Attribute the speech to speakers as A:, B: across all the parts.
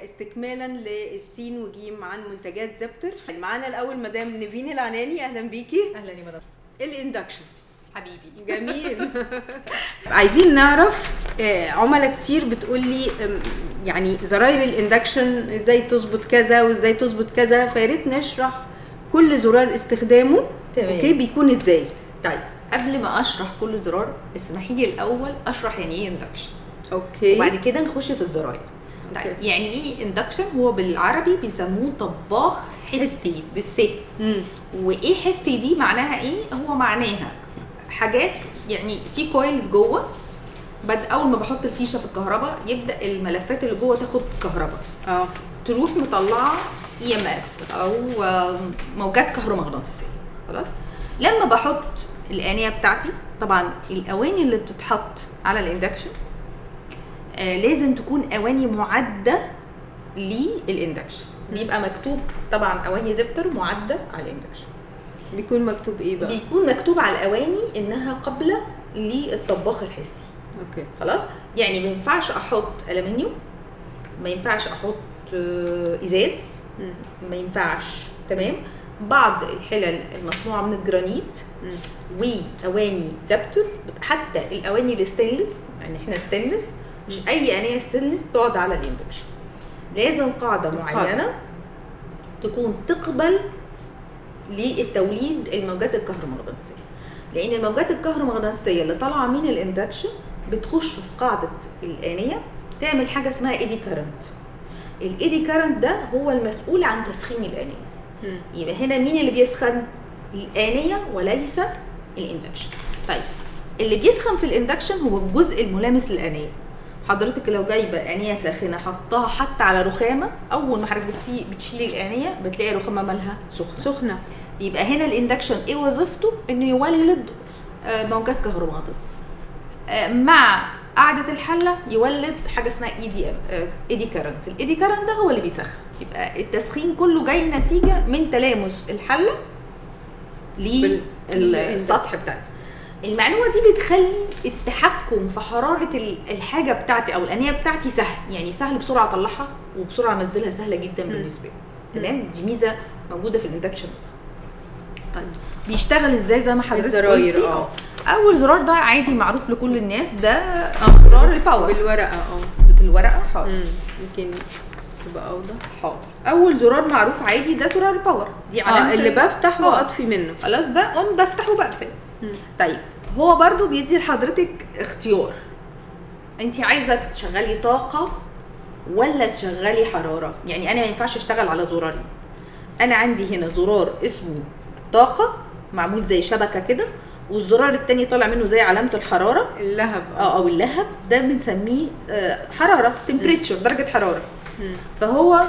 A: استكمالا للسين وجيم عن منتجات زبتر معانا الاول مدام نيفين العناني اهلا بيكي
B: اهلا يا مدام
A: الاندكشن
B: حبيبي
A: جميل عايزين نعرف آه، عملاء كتير بتقول لي آم، يعني زراير الاندكشن ازاي تظبط كذا وازاي تظبط كذا فيا ريت نشرح كل زرار استخدامه
B: تمام.
A: اوكي بيكون ازاي
B: طيب قبل ما اشرح كل زرار اسمحي لي الاول اشرح يعني ايه اندكشن
A: اوكي
B: وبعد كده نخش في الزراير طيب
A: أوكي.
B: يعني ايه اندكشن هو بالعربي بيسموه طباخ حسي بالسي
A: مم.
B: وايه حسي دي معناها ايه هو معناها حاجات يعني في كويلز جوه بعد اول ما بحط الفيشه في الكهرباء يبدا الملفات اللي جوه تاخد كهرباء
A: اه
B: تروح مطلعه اي ام اف او آه، موجات كهرومغناطيسيه خلاص لما بحط الانيه بتاعتي طبعا الاواني اللي بتتحط على الاندكشن آه لازم تكون اواني معده للاندكشن بيبقى مكتوب طبعا اواني زبتر معده على الاندكشن
A: بيكون مكتوب ايه بقى
B: بيكون مكتوب على الاواني انها قابله للطباخ الحسي
A: اوكي
B: خلاص يعني ما ينفعش احط الومنيوم ما ينفعش احط آه، ازاز
A: مم.
B: ما ينفعش تمام بعض الحلل المصنوعه من الجرانيت
A: مم.
B: واواني زبتر حتى الاواني الستينلس يعني احنا ستينلس مش اي انيه ستينلس تقعد على الاندكشن لازم قاعده معينه تكون تقبل للتوليد الموجات الكهرومغناطيسيه لان الموجات الكهرومغناطيسيه اللي طالعه من الاندكشن بتخش في قاعده الانيه تعمل حاجه اسمها ايدي كارنت الايدي كارنت ده هو المسؤول عن تسخين الانيه
A: مم.
B: يبقى هنا مين اللي بيسخن الآنية وليس الاندكشن طيب اللي بيسخن في الاندكشن هو الجزء الملامس للآنية حضرتك لو جايبه آنية ساخنة حطها حتى على رخامة أول ما حضرتك بتسي- بتشيلي الآنية بتلاقي الرخامة مالها سخنة
A: سخنه
B: يبقى هنا الاندكشن ايه وظيفته؟ انه يولد آه، موجات كهرومغناطيسية آه، مع قعدة الحلة يولد حاجة اسمها اي دي ام ايدي كارنت الايدي كارنت ده هو اللي بيسخن يبقى التسخين كله جاي نتيجة من تلامس الحلة
A: بال-
B: للسطح بتاعتها المعلومة دي بتخلي التحكم في حرارة ال- الحاجة بتاعتي أو الأنية بتاعتي سهل يعني سهل بسرعة أطلعها وبسرعة أنزلها سهلة جدا
A: مم.
B: بالنسبة لي تمام دي ميزة موجودة في الاندكشن بس طيب بيشتغل ازاي زي ما حضرتك
A: الزراير،
B: قلتي؟
A: اه.
B: اول زرار ده عادي معروف لكل الناس ده زرار الباور
A: بالورقه اه
B: بالورقه حاضر
A: مم. يمكن تبقى اوضح
B: حاضر اول زرار معروف عادي ده زرار الباور دي علامه
A: اه اللي بفتح
B: اه.
A: واطفي منه
B: خلاص ده اون بفتح وبقفل
A: مم.
B: طيب هو برضو بيدي لحضرتك اختيار انت عايزه تشغلي طاقه ولا تشغلي حراره يعني انا ما ينفعش اشتغل على زرارين انا عندي هنا زرار اسمه طاقه معمول زي شبكه كده والزرار التاني طالع منه زي علامه الحراره
A: اللهب
B: اه او اللهب ده بنسميه آه، حراره تمبريتشر درجه حراره
A: مم.
B: فهو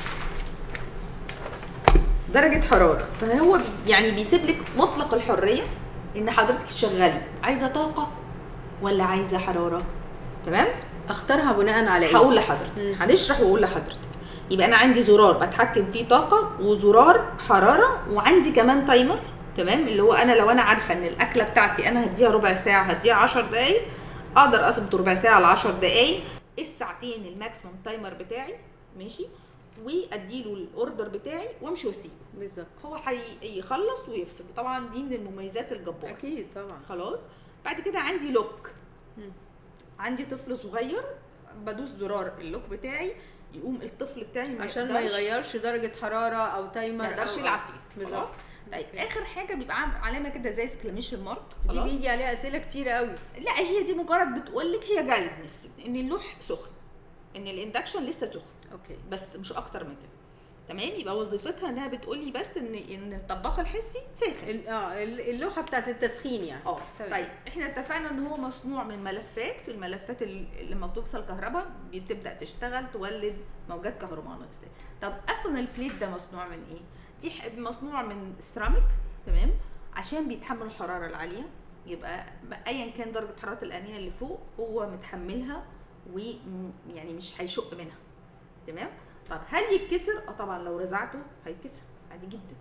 B: درجة حرارة فهو بي- يعني بيسيب لك مطلق الحرية ان حضرتك تشغلي عايزة طاقة ولا عايزة حرارة تمام
A: اختارها بناء على ايه
B: هقول لحضرتك
A: مم.
B: هنشرح واقول لحضرتك يبقى انا عندي زرار بتحكم فيه طاقة وزرار حرارة وعندي كمان تايمر تمام اللي هو انا لو انا عارفة ان الاكلة بتاعتي انا هديها ربع ساعة هديها 10 دقايق اقدر اظبط ربع ساعة ل 10 دقايق الساعتين الماكسيموم تايمر بتاعي ماشي واديله الاوردر بتاعي وامشي واسيبه
A: بالظبط
B: هو هيخلص ويفصل طبعا دي من المميزات الجباره
A: اكيد طبعا
B: خلاص بعد كده عندي لوك
A: مم.
B: عندي طفل صغير بدوس زرار اللوك بتاعي يقوم الطفل بتاعي ما
A: عشان ما
B: يقدرش-
A: يغيرش درجه حراره او تايمر
B: ما يقدرش
A: أو-
B: يلعب فيه
A: بالظبط
B: خلاص طيب
A: أوكي.
B: اخر حاجه بيبقى عم- علامه كده زي سكليميشن مارك
A: دي
B: خلاص
A: بيجي عليها اسئله كتير قوي
B: لا هي دي مجرد بتقول لك هي جايدنس ان اللوح سخن ان الاندكشن لسه سخن
A: اوكي
B: بس مش اكتر من كده تمام يبقى وظيفتها انها بتقول لي بس ان ان الطباخ الحسي ساخن
A: ال- اه ال- اللوحه بتاعت التسخين يعني
B: اه
A: تمام.
B: طيب احنا اتفقنا ان هو مصنوع من ملفات الملفات اللي لما بتوصل كهرباء بتبدا تشتغل تولد موجات كهرومغناطيسيه طب اصلا البليت ده مصنوع من ايه دي ح- مصنوع من سيراميك تمام عشان بيتحمل الحراره العاليه يبقى ايا كان درجه حراره الانيه اللي فوق هو متحملها ويعني مش هيشق منها تمام طب هل يتكسر اه طبعا لو رزعته هيتكسر عادي جدا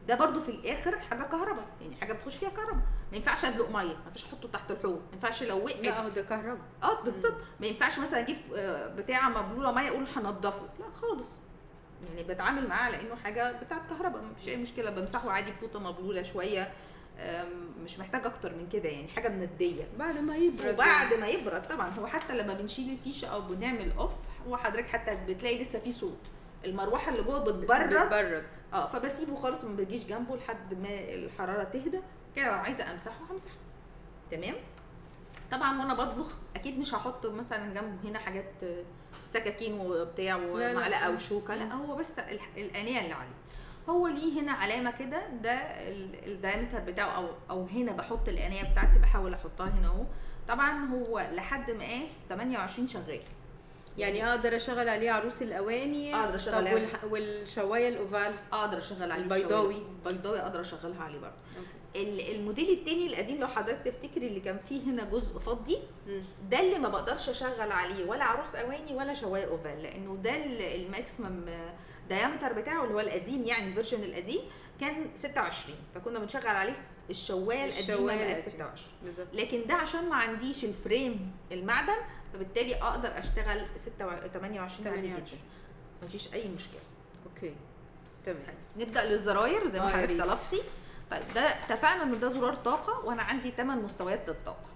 B: ده برضو في الاخر حاجه كهرباء يعني حاجه بتخش فيها كهرباء ما ينفعش ادلق ميه ما ينفعش احطه تحت الحوض ما ينفعش لو وقعت
A: لا هو ده كهرباء
B: اه بالظبط ما ينفعش مثلا اجيب آه، بتاعه مبلوله ميه اقول هنضفه لا خالص يعني بتعامل معاه على انه حاجه بتاعه كهرباء ما فيش اي مشكله بمسحه عادي بفوطه مبلوله شويه آم، مش محتاج اكتر من كده يعني حاجه منديه
A: بعد ما يبرد
B: وبعد ما يبرد طبعا هو حتى لما بنشيل الفيشه او بنعمل اوف هو حضرتك حتى بتلاقي لسه في صوت المروحه اللي جوه بتبرد
A: بتبرد
B: اه فبسيبه خالص ما بجيش جنبه لحد ما الحراره تهدى كده لو عايزه امسحه همسحه تمام طبعا وانا بطبخ اكيد مش هحط مثلا جنبه هنا حاجات آه، سكاكين وبتاع
A: لا.
B: ومعلقه وشوكه لا هو بس الح- الانيه اللي عليه هو ليه هنا علامه كده ده الدايمتر بتاعه او او هنا بحط الانيه بتاعتي بحاول احطها هنا اهو طبعا هو لحد مقاس 28 شغال
A: يعني اقدر اشغل عليه عروس الاواني
B: أقدر أشغل
A: طب
B: عليه.
A: والح... والشوايه الاوفال
B: اقدر اشغل عليه
A: البيضاوي.
B: الشواية. البيضاوي اقدر اشغلها عليه برضه ال- الموديل التاني القديم لو حضرتك تفتكري اللي كان فيه هنا جزء فضي
A: مم.
B: ده اللي ما بقدرش اشغل عليه ولا عروس اواني ولا شوايه اوفال لانه ده ال- الماكسيمم دايمتر بتاعه اللي هو القديم يعني الفيرجن القديم كان 26 فكنا بنشغل عليه الشوايه القديمه
A: الشواية
B: مقاس
A: القديمة.
B: 26
A: بالظبط
B: لكن ده عشان ما عنديش الفريم المعدن فبالتالي اقدر اشتغل 26 28 عادي
A: 28.
B: جدا مفيش اي مشكله
A: اوكي تمام
B: نبدا للزراير زي
A: آه،
B: ما
A: يا
B: حضرتك
A: ريت.
B: طلبتي طيب ده اتفقنا ان ده زرار طاقه وانا عندي 8 مستويات للطاقه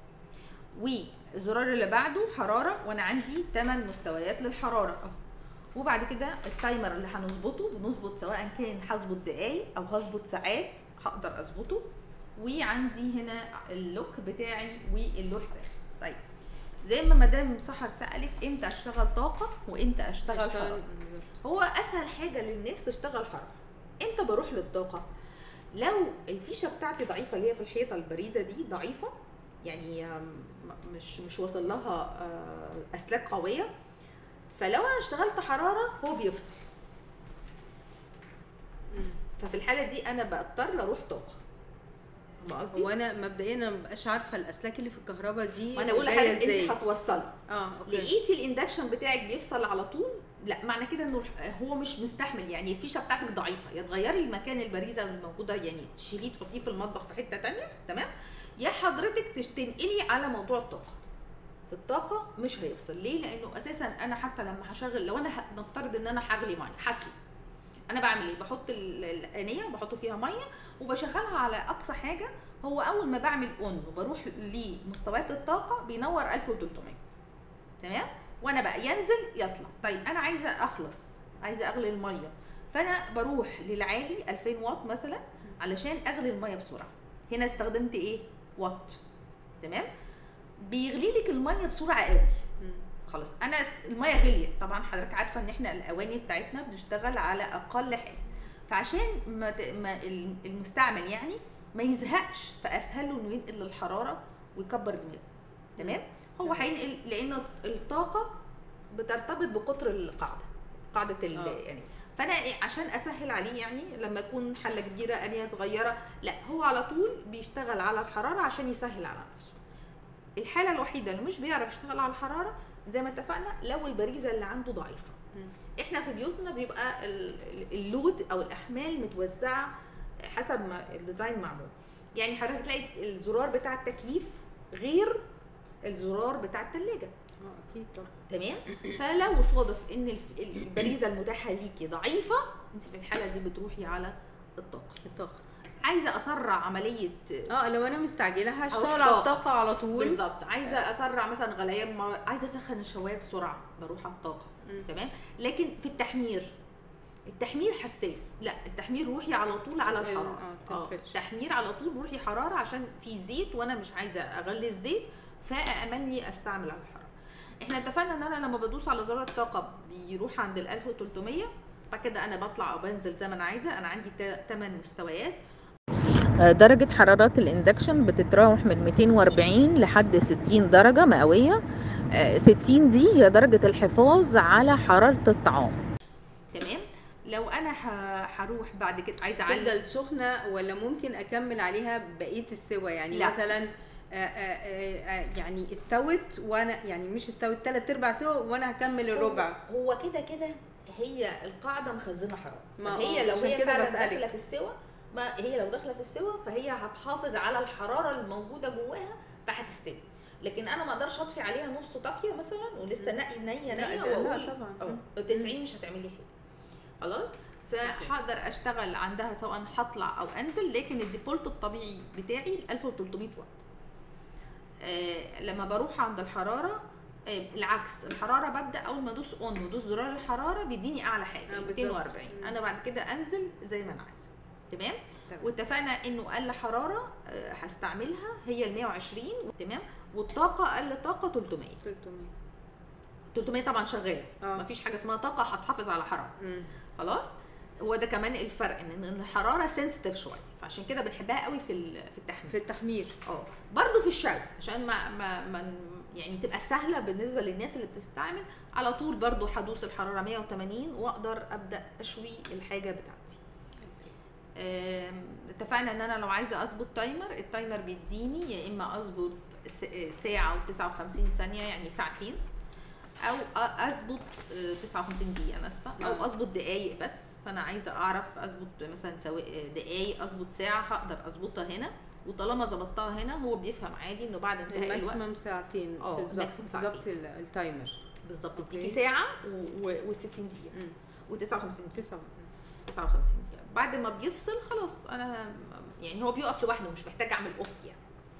B: والزرار اللي بعده حراره وانا عندي 8 مستويات للحراره اهو وبعد كده التايمر اللي هنظبطه بنظبط سواء كان هظبط دقايق او هظبط ساعات هقدر اظبطه وعندي هنا اللوك بتاعي واللوح ساخن طيب زي ما مدام سحر سالت امتى اشتغل طاقه وامتى اشتغل
A: أشتغل-
B: حراره
A: بالظبط.
B: هو اسهل حاجه للناس تشتغل حراره امتى بروح للطاقه لو الفيشه بتاعتي ضعيفه اللي هي في الحيطه البريزه دي ضعيفه يعني آم، م- مش مش واصل لها آه، اسلاك قويه فلو انا اشتغلت حراره هو بيفصل
A: مم.
B: ففي الحاله دي انا بضطر اروح طاقه فاهمة قصدي؟
A: هو انا مبدئيا انا مبقاش عارفه الاسلاك اللي في الكهرباء دي
B: ما انا بقول
A: جاية
B: لحضرتك
A: ازاي
B: انت هتوصلي
A: اه اوكي
B: لقيتي الاندكشن بتاعك بيفصل على طول لا معنى كده انه هو مش مستحمل يعني الفيشه بتاعتك ضعيفه يا تغيري المكان البريزه الموجوده يعني تشيليه تحطيه في المطبخ في حته تانية تمام يا حضرتك تش- تنقلي على موضوع الطاقه في الطاقه مش هيفصل ليه لانه اساسا انا حتى لما هشغل لو انا ه- نفترض ان انا هغلي ميه هسلق انا بعمل ايه بحط ال- الانيه بحط فيها ميه وبشغلها على اقصى حاجه هو اول ما بعمل اون وبروح لمستويات الطاقه بينور 1300 تمام وانا بقى ينزل يطلع طيب انا عايزه اخلص عايزه اغلي الميه فانا بروح للعالي 2000 واط مثلا علشان اغلي الميه بسرعه هنا استخدمت ايه وات تمام بيغلي لك الميه بسرعه قوي
A: مم.
B: خلاص انا الميه غليت طبعا حضرتك عارفه ان احنا الاواني بتاعتنا بنشتغل على اقل حاجه فعشان ما ت- ما ال- المستعمل يعني ما يزهقش فاسهل له انه ينقل الحراره ويكبر دماغه تمام هو
A: تمام.
B: هينقل لان الطاقه بترتبط بقطر القاعده قاعده ال
A: آه.
B: يعني فانا إيه عشان اسهل عليه يعني لما يكون حله كبيره انيه صغيره لا هو على طول بيشتغل على الحراره عشان يسهل على نفسه الحاله الوحيده اللي مش بيعرف يشتغل على الحراره زي ما اتفقنا لو البريزه اللي عنده ضعيفه
A: مم.
B: احنا في بيوتنا بيبقى ال- ال- اللود او الاحمال متوزعه حسب ما الديزاين معمول يعني حضرتك تلاقي الزرار بتاع التكييف غير الزرار بتاع الثلاجه
A: اه اكيد طبعا
B: تمام فلو صادف ان الف- البريزه المتاحه ليكي ضعيفه انت في الحاله دي بتروحي على الطاقه
A: الطاقه
B: عايزه اسرع عمليه
A: اه لو انا مستعجله هشتغل
B: أو
A: على
B: الطاقة.
A: الطاقه على طول
B: بالظبط عايزه اسرع مثلا غليان ما- عايزه اسخن الشوايه بسرعه بروح على الطاقه
A: مم.
B: تمام لكن في التحمير التحمير حساس لا التحمير روحي على طول على
A: ال-
B: الحراره
A: آه،
B: اه
A: temperature.
B: التحمير على طول روحي حراره عشان في زيت وانا مش عايزه اغلي الزيت فامن لي استعمل على الحراره احنا اتفقنا ان انا لما بدوس على زرار الطاقه بيروح عند ال 1300 بعد كده انا بطلع او بنزل زي ما انا عايزه انا عندي 8 مستويات درجة حرارات الاندكشن بتتراوح من 240 لحد 60 درجة مئوية آه، 60 دي هي درجة الحفاظ على حرارة الطعام تمام لو انا ه- هروح بعد كده عايزه اعلي
A: تفضل سخنه ولا ممكن اكمل عليها بقيه السوا يعني
B: لا.
A: مثلا آه، آه، آه، آه، يعني استوت وانا يعني مش استوت ثلاث ارباع سوا وانا هكمل الربع
B: هو هو كده كده هي القاعده مخزنه حراره
A: ما
B: هي
A: آه،
B: لو
A: عشان
B: هي
A: كده
B: فعلا
A: بسألك.
B: داخله في السوا ما هي لو داخله في السوا فهي هتحافظ على الحراره الموجوده جواها فهتستوي لكن انا ما اقدرش اطفي عليها نص طافيه مثلا ولسه
A: مم.
B: نقي نيه
A: لا،
B: نيه
A: لا، لا
B: واقول
A: طبعا.
B: اه
A: مم.
B: 90 مش هتعمل لي حاجه خلاص فهقدر اشتغل عندها سواء هطلع او انزل لكن الديفولت الطبيعي بتاعي ال 1300 واط آه لما بروح عند الحراره آه العكس الحراره ببدا اول ما ادوس اون وادوس زرار الحراره بيديني اعلى حاجه
A: آه، بالظبط.
B: 240
A: مم.
B: انا بعد كده انزل زي ما انا عايزه تمام
A: تمام.
B: واتفقنا انه اقل حراره آه، هستعملها هي ال 120 تمام والطاقه اقل طاقه 300
A: 300
B: 300 طبعا شغاله
A: اه
B: مفيش حاجه اسمها طاقه هتحافظ على حراره
A: مم.
B: خلاص هو ده كمان الفرق ان إن الحراره سنسيتيف شويه فعشان كده بنحبها قوي في ال- في التحميل
A: في التحمير
B: اه برضه في الشوي عشان ما ما, ما ن- يعني تبقى سهله بالنسبه للناس اللي بتستعمل على طول برضه هدوس الحراره 180 واقدر ابدا اشوي الحاجه بتاعتي آم، اتفقنا ان انا لو عايزه اظبط تايمر التايمر بيديني يا اما اظبط س- ساعه و59 ثانيه يعني ساعتين او أ- اظبط آه، 59 دقيقه انا اسفه
A: آه.
B: او اظبط دقايق بس فانا عايزه اعرف اظبط مثلا سواء دقايق اظبط ساعه هقدر اظبطها هنا وطالما ظبطتها هنا هو بيفهم عادي انه بعد انتهاء الوقت
A: الماكسيمم ساعتين
B: اه،
A: بالظبط
B: الماكسيمم ساعتين.
A: بالظبط ال- التايمر
B: بالظبط
A: اوكي.
B: بتيجي ساعه و60 دقيقه
A: مم.
B: و59 دقيقه
A: تسعة
B: 59 دقيقه بعد ما بيفصل خلاص انا يعني هو بيقف لوحده مش محتاج اعمل اوف يعني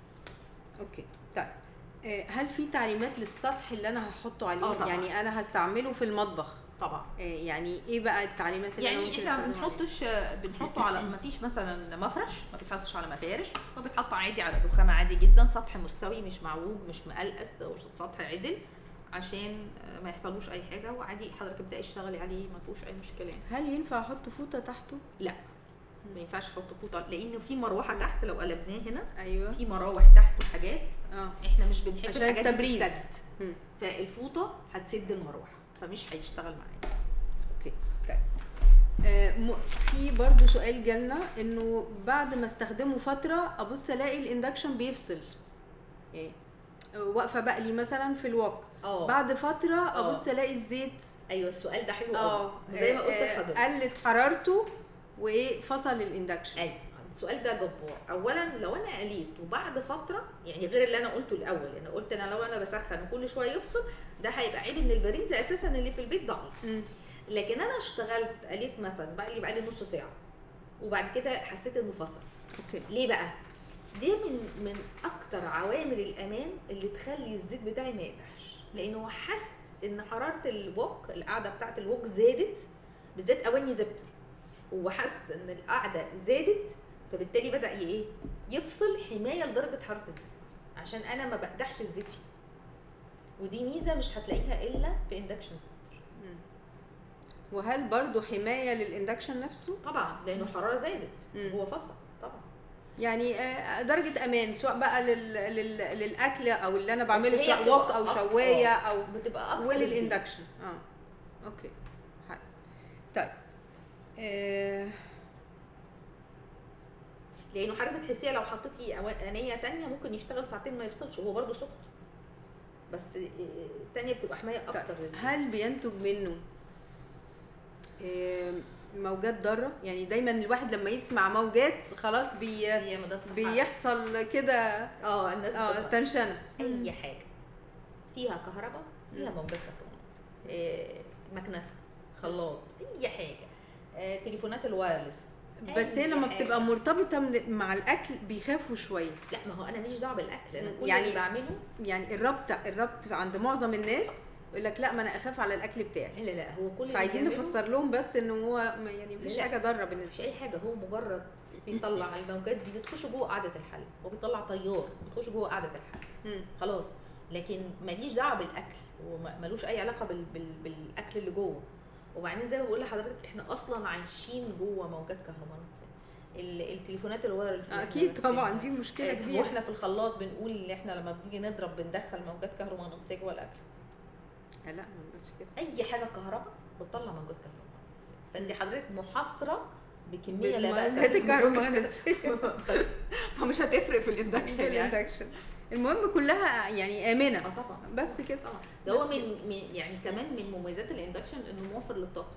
A: اوكي طيب آه، هل في تعليمات للسطح اللي انا هحطه عليه
B: اه طبعا.
A: يعني انا هستعمله في المطبخ
B: طبعا
A: آه، يعني ايه بقى التعليمات اللي أنا
B: يعني
A: ممكن
B: احنا ما
A: أستخدمها عليه؟
B: بنحطش بنحطه على ما فيش مثلا مفرش ما بيتحطش على مفارش هو بيتحط عادي على رخامه عادي جدا سطح مستوي مش معوج مش مقلقس أو سطح عدل عشان ما يحصلوش اي حاجه وعادي حضرتك ابداي اشتغلي عليه ما فيهوش اي مشكله يعني
A: هل ينفع احط فوطه تحته
B: لا ما ينفعش احط فوطه لان في مروحه تحت لو قلبناه هنا
A: ايوه
B: في مراوح تحت وحاجات
A: اه
B: احنا مش بنحب
A: عشان
B: الحاجات دي
A: التبريد.
B: تتسد
A: مم.
B: فالفوطه هتسد المروحه فمش هيشتغل معانا
A: اوكي طيب آه، م- في برضو سؤال جالنا انه بعد ما استخدمه فتره ابص الاقي الاندكشن بيفصل يعني آه، واقفه بقلي مثلا في الوك
B: اه
A: بعد فتره
B: اه.
A: ابص الاقي الزيت
B: ايوه السؤال ده حلو
A: اه
B: قوي زي ما قلت
A: آه،
B: لحضرتك
A: قلت حرارته وايه فصل الاندكشن
B: ايوه السؤال ده جبار اولا لو انا قليت وبعد فتره يعني غير اللي انا قلته الاول انا قلت انا لو انا بسخن وكل شويه يفصل ده هيبقى عيب ان البريزه اساسا اللي في البيت ضعيف
A: مم.
B: لكن انا اشتغلت قليت مثلا بقى لي بقى لي نص ساعه وبعد كده حسيت انه فصل
A: اوكي
B: ليه بقى دي من من اكتر عوامل الامان اللي تخلي الزيت بتاعي ما يقدحش لانه هو حس ان حراره الوك القاعده بتاعت الوك زادت بالذات اواني زبتر وحس ان القاعده زادت فبالتالي بدا ي- ايه يفصل حمايه لدرجه حراره الزيت عشان انا ما بقدحش الزيت فيه ودي ميزه مش هتلاقيها الا في اندكشن زبتر
A: مم. وهل برضو حمايه للاندكشن نفسه
B: طبعا لانه الحراره زادت
A: مم.
B: هو فصل طبعا
A: يعني آه، درجه امان سواء بقى لل... لل... للاكل او اللي انا بعمله
B: هي
A: سواء
B: بتبقى
A: وok او
B: أك-
A: شوايه
B: آه.
A: او
B: بتبقى اكتر الزيت.
A: وللاندكشن اه اوكي حي. طيب آه
B: لانه حاجه بتحسيها لو حطيتي أوا- انيه تانية ممكن يشتغل ساعتين ما يفصلش وهو برضه سخن بس التانية بتبقى حمايه
A: طيب
B: اكتر للزيت
A: هل بينتج منه آه موجات ضاره يعني دايما الواحد لما يسمع موجات خلاص بي
B: هي مدام صحة.
A: بيحصل كده
B: اه الناس
A: اه
B: بتبقى
A: تنشنه
B: اي حاجه فيها كهرباء فيها موجات كهرباء إيه مكنسه خلاط اي حاجه إيه تليفونات الوايرلس
A: بس هي
B: أي
A: لما
B: حاجة.
A: بتبقى مرتبطه من مع الاكل بيخافوا شويه
B: لا ما هو انا ماليش دعوه بالاكل انا كل
A: يعني-
B: اللي بعمله
A: يعني الربط الربط عند معظم الناس يقول لك لا ما انا اخاف على الاكل بتاعي
B: لا لا هو كل اللي
A: فعايزين
B: بيعمله-
A: نفسر لهم بس ان هو ما- يعني مفيش
B: لا.
A: حاجه ضاره
B: مش
A: بالنسبه
B: اي حاجه هو مجرد بيطلع الموجات دي بتخش جوه قاعده الحل هو بيطلع طيار بتخش جوه قاعده الحل
A: مم.
B: خلاص لكن ماليش دعوه بالاكل هو ما- ملوش اي علاقه بال... بال... بالاكل اللي جوه وبعدين زي ما بقول لحضرتك احنا اصلا عايشين جوه موجات كهرومغناطيسيه ال- التليفونات الوايرلس اللي إحنا
A: اكيد طبعا
B: ماسكينها.
A: دي مشكله
B: آه،
A: كبيره
B: واحنا في الخلاط بنقول ان احنا لما بنيجي نضرب بندخل موجات كهرومغناطيسيه جوه الاكل
A: لا ما مش كده
B: اي حاجه كهرباء بتطلع موجات كهرومغناطيسيه فانت حضرتك محاصره بكميه لا باس
A: بالموجات
B: بها.
A: الكهرومغناطيسيه
B: بس فمش هتفرق في الاندكشن يعني
A: الاندكشن المهم كلها يعني امنه
B: اه طبعا
A: بس كده
B: طبعا ده هو من من- يعني كمان من مميزات الاندكشن انه موفر للطاقه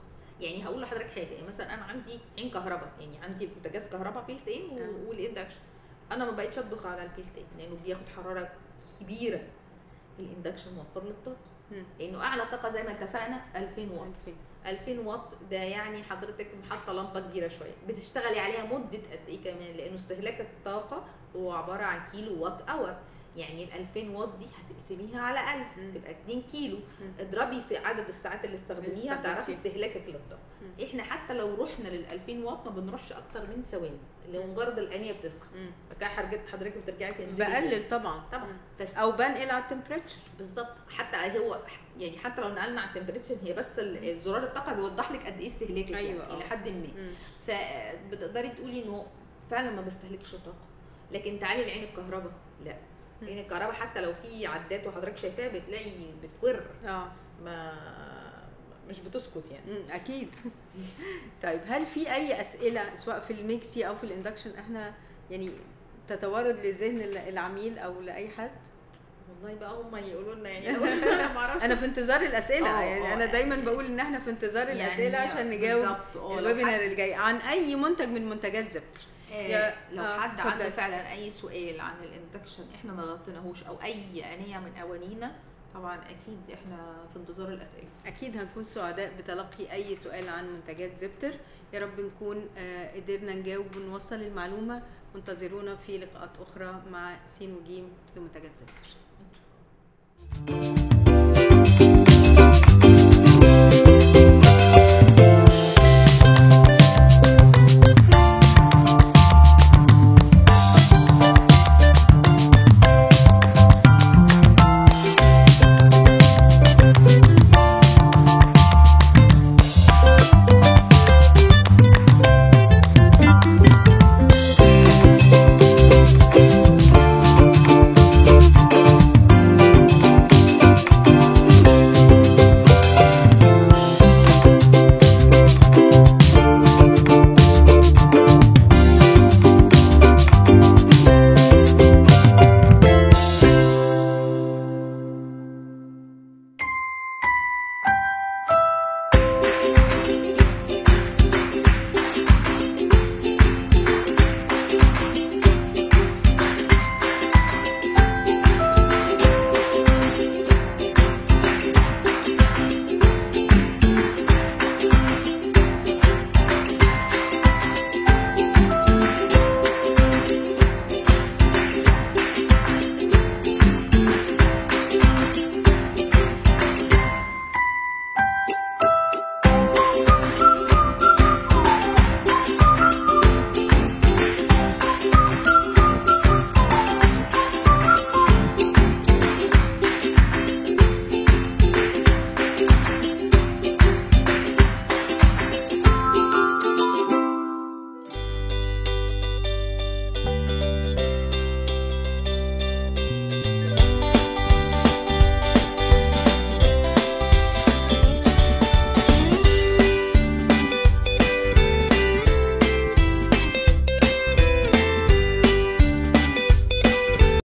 B: يعني هقول لحضرتك حاجه يعني مثلا انا عندي عين كهرباء يعني عندي بوتاجاز كهرباء بيلت ان
A: آه.
B: والاندكشن انا ما بقتش اطبخ على البيلت ان لانه بياخد حراره كبيره الاندكشن موفر للطاقه
A: مم.
B: لانه اعلى طاقه زي ما اتفقنا 2000 واط
A: 2000.
B: 2000 واط ده يعني حضرتك محطه لمبه كبيره شويه بتشتغلي عليها مده قد ايه كمان لانه استهلاك الطاقه هو عباره عن كيلو وات اور يعني ال 2000 واط دي هتقسميها على 1000
A: مم.
B: تبقى 2 كيلو
A: مم.
B: اضربي في عدد الساعات اللي استخدميها
A: استخدمتيها.
B: تعرفي استهلاكك للطاقه
A: مم.
B: احنا حتى لو رحنا لل 2000 واط ما بنروحش اكتر من ثواني اللي هو مجرد الانيه بتسخن
A: مم.
B: فكده حضرتك حضرتك بترجعي تنزلي
A: بقلل طبعا
B: طبعا
A: مم.
B: فس
A: او بنقل على التمبريتشر
B: بالظبط حتى هو يعني حتى لو نقلنا على التمبريتشر هي بس ال- زرار الطاقه بيوضح لك قد ايه استهلاكك
A: أيوة،
B: يعني
A: آه.
B: الى حد ما فبتقدري تقولي انه فعلا ما بستهلكش طاقه لكن تعالي لعين الكهرباء لا
A: مم.
B: عين الكهرباء حتى لو في عدات وحضرتك شايفاها بتلاقي بتور
A: اه
B: ما مش بتسكت يعني
A: مم، اكيد طيب هل في اي اسئله سواء في الميكسي او في الاندكشن احنا يعني تتوارد لذهن ال- العميل او لاي حد
B: والله بقى هم يقولوا لنا يعني انا ما اعرفش
A: انا في انتظار الاسئله
B: آه،
A: يعني
B: آه،
A: انا دايما
B: يعني-
A: بقول ان احنا في انتظار
B: يعني
A: الاسئله عشان نجاوب
B: بالظبط، آه، لو
A: الويبينار
B: حد-
A: اللي جاي عن اي منتج من منتجات زبتر يا-
B: آه لو
A: آه،
B: حد
A: اتفضل.
B: عنده فعلا اي سؤال عن الاندكشن احنا ما غطيناهوش او اي انيه من اوانينا طبعا اكيد احنا في انتظار الاسئله
A: اكيد هنكون سعداء بتلقي اي سؤال عن منتجات زبتر يا رب نكون آه، قدرنا نجاوب ونوصل المعلومه وانتظرونا في لقاءات اخرى مع سين وجيم لمنتجات زبتر